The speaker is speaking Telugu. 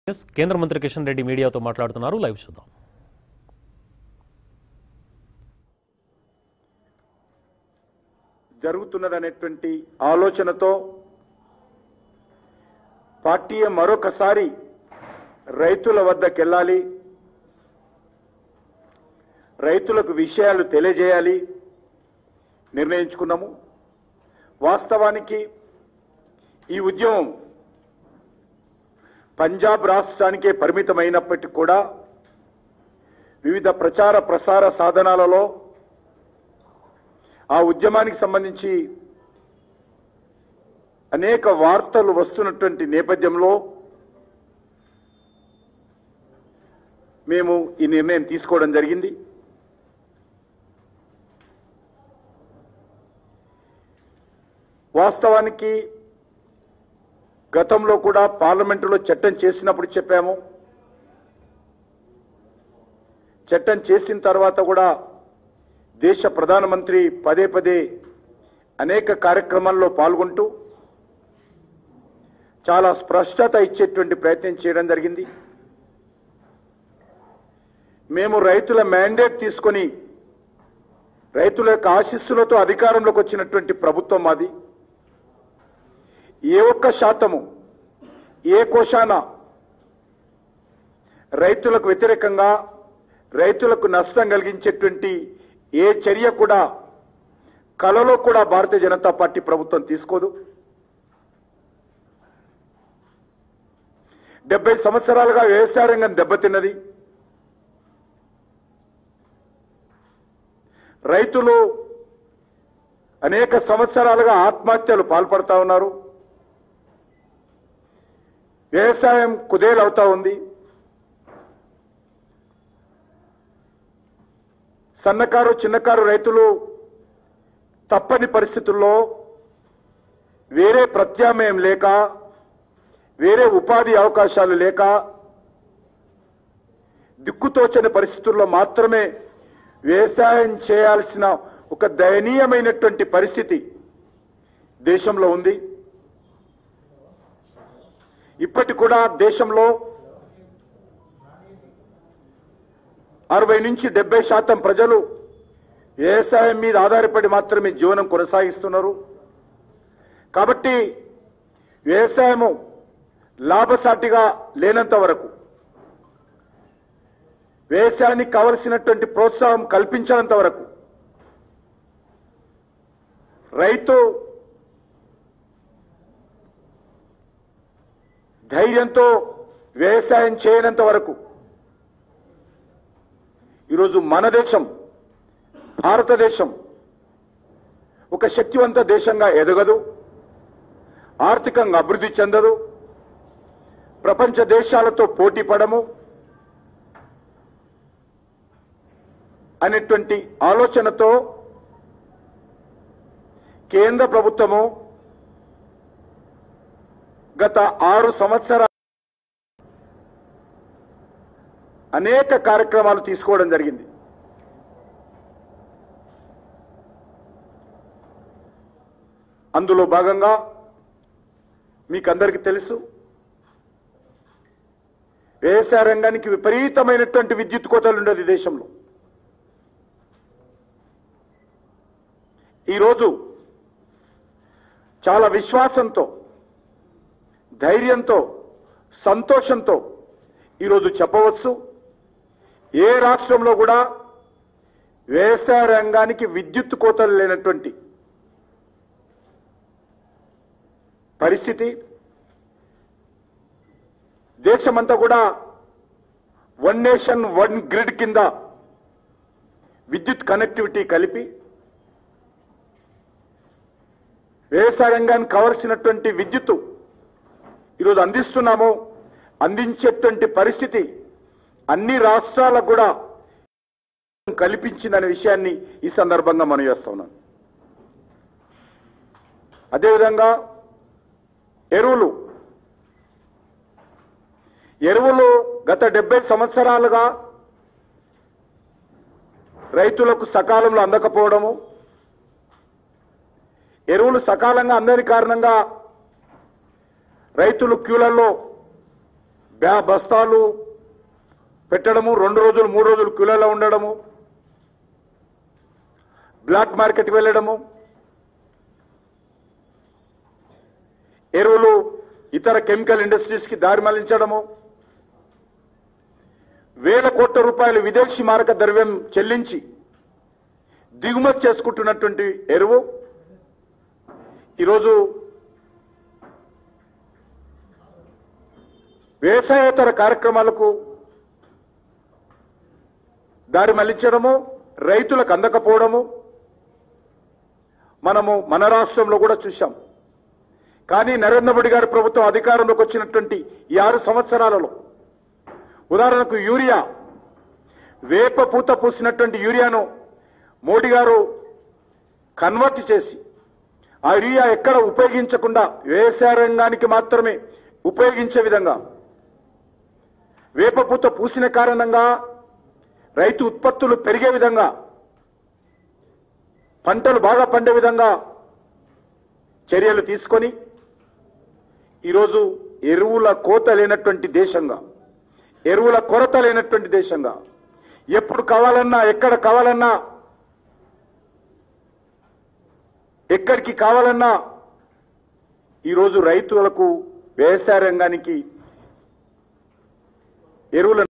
న్యూస్ కేంద్ర మంత్రి కిషన్ రెడ్డి మీడియాతో మాట్లాడుతున్నారు లైవ్ చూద్దాం జరుగుతున్నదనేటువంటి ఆలోచనతో పార్టీ మరొకసారి రైతుల వద్దకు వెళ్ళాలి రైతులకు విషయాలు తెలియజేయాలి నిర్ణయించుకున్నాము వాస్తవానికి ఈ ఉద్యమం పంజాబ్ రాష్ట్రానికే పరిమితమైనప్పటికీ కూడా వివిధ ప్రచార ప్రసార సాధనాలలో ఆ ఉద్యమానికి సంబంధించి అనేక వార్తలు వస్తున్నటువంటి నేపథ్యంలో మేము ఈ నిర్ణయం తీసుకోవడం జరిగింది వాస్తవానికి గతంలో కూడా పార్లమెంటులో చట్టం చేసినప్పుడు చెప్పాము చట్టం చేసిన తర్వాత కూడా దేశ ప్రధానమంత్రి పదే పదే అనేక కార్యక్రమాల్లో పాల్గొంటూ చాలా స్పష్టత ఇచ్చేటువంటి ప్రయత్నం చేయడం జరిగింది మేము రైతుల మ్యాండేట్ తీసుకొని రైతుల యొక్క ఆశీస్సులతో అధికారంలోకి వచ్చినటువంటి ప్రభుత్వం మాది ఏ ఒక్క శాతము ఏ కోశాన రైతులకు వ్యతిరేకంగా రైతులకు నష్టం కలిగించేటువంటి ఏ చర్య కూడా కలలో కూడా భారతీయ జనతా పార్టీ ప్రభుత్వం తీసుకోదు డెబ్బై సంవత్సరాలుగా వ్యవసాయ రంగం దెబ్బతిన్నది రైతులు అనేక సంవత్సరాలుగా ఆత్మహత్యలు పాల్పడతా ఉన్నారు వ్యవసాయం కుదేలవుతా ఉంది సన్నకారు చిన్నకారు రైతులు తప్పని పరిస్థితుల్లో వేరే ప్రత్యామ్నాయం లేక వేరే ఉపాధి అవకాశాలు లేక దిక్కుతోచని పరిస్థితుల్లో మాత్రమే వ్యవసాయం చేయాల్సిన ఒక దయనీయమైనటువంటి పరిస్థితి దేశంలో ఉంది ఇప్పటి కూడా దేశంలో అరవై నుంచి డెబ్బై శాతం ప్రజలు వ్యవసాయం మీద ఆధారపడి మాత్రమే జీవనం కొనసాగిస్తున్నారు కాబట్టి వ్యవసాయము లాభసాటిగా లేనంత వరకు వ్యవసాయానికి కావలసినటువంటి ప్రోత్సాహం కల్పించినంత వరకు రైతు ధైర్యంతో వ్యవసాయం చేయనంత వరకు ఈరోజు మన దేశం భారతదేశం ఒక శక్తివంత దేశంగా ఎదగదు ఆర్థికంగా అభివృద్ధి చెందదు ప్రపంచ దేశాలతో పోటీ పడము అనేటువంటి ఆలోచనతో కేంద్ర ప్రభుత్వము గత ఆరు సంవత్సరాల అనేక కార్యక్రమాలు తీసుకోవడం జరిగింది అందులో భాగంగా మీకు అందరికీ తెలుసు వ్యవసాయ రంగానికి విపరీతమైనటువంటి విద్యుత్ కోతలు ఉండేది దేశంలో ఈరోజు చాలా విశ్వాసంతో ధైర్యంతో సంతోషంతో ఈరోజు చెప్పవచ్చు ఏ రాష్ట్రంలో కూడా వ్యవసాయ రంగానికి విద్యుత్ కోతలు లేనటువంటి పరిస్థితి దేశమంతా కూడా వన్ నేషన్ వన్ గ్రిడ్ కింద విద్యుత్ కనెక్టివిటీ కలిపి వ్యవసాయ రంగానికి కావలసినటువంటి విద్యుత్తు ఈరోజు అందిస్తున్నాము అందించేటువంటి పరిస్థితి అన్ని రాష్ట్రాలకు కూడా కల్పించిందనే విషయాన్ని ఈ సందర్భంగా మనం చేస్తా ఉన్నాను అదేవిధంగా ఎరువులు ఎరువులు గత డెబ్బై సంవత్సరాలుగా రైతులకు సకాలంలో అందకపోవడము ఎరువులు సకాలంగా అందని కారణంగా రైతులు క్యూలలో బ్యా బస్తాలు పెట్టడము రెండు రోజులు మూడు రోజులు కిలోలో ఉండడము బ్లాక్ మార్కెట్కి వెళ్ళడము ఎరువులు ఇతర కెమికల్ ఇండస్ట్రీస్ కి దారి మళ్లించడము వేల కోట్ల రూపాయలు విదేశీ మారక ద్రవ్యం చెల్లించి దిగుమతి చేసుకుంటున్నటువంటి ఎరువు ఈరోజు వ్యవసాయేతర కార్యక్రమాలకు దారి మళ్లించడము రైతులకు అందకపోవడము మనము మన రాష్ట్రంలో కూడా చూశాం కానీ నరేంద్ర మోడీ గారి ప్రభుత్వం అధికారంలోకి వచ్చినటువంటి ఈ ఆరు సంవత్సరాలలో ఉదాహరణకు యూరియా వేప పూత పూసినటువంటి యూరియాను మోడీ గారు కన్వర్ట్ చేసి ఆ యూరియా ఎక్కడ ఉపయోగించకుండా వ్యవసాయ రంగానికి మాత్రమే ఉపయోగించే విధంగా వేప పూత పూసిన కారణంగా రైతు ఉత్పత్తులు పెరిగే విధంగా పంటలు బాగా పండే విధంగా చర్యలు తీసుకొని ఈరోజు ఎరువుల కోత లేనటువంటి దేశంగా ఎరువుల కొరత లేనటువంటి దేశంగా ఎప్పుడు కావాలన్నా ఎక్కడ కావాలన్నా ఎక్కడికి కావాలన్నా ఈరోజు రైతులకు వ్యవసాయ రంగానికి ఎరువుల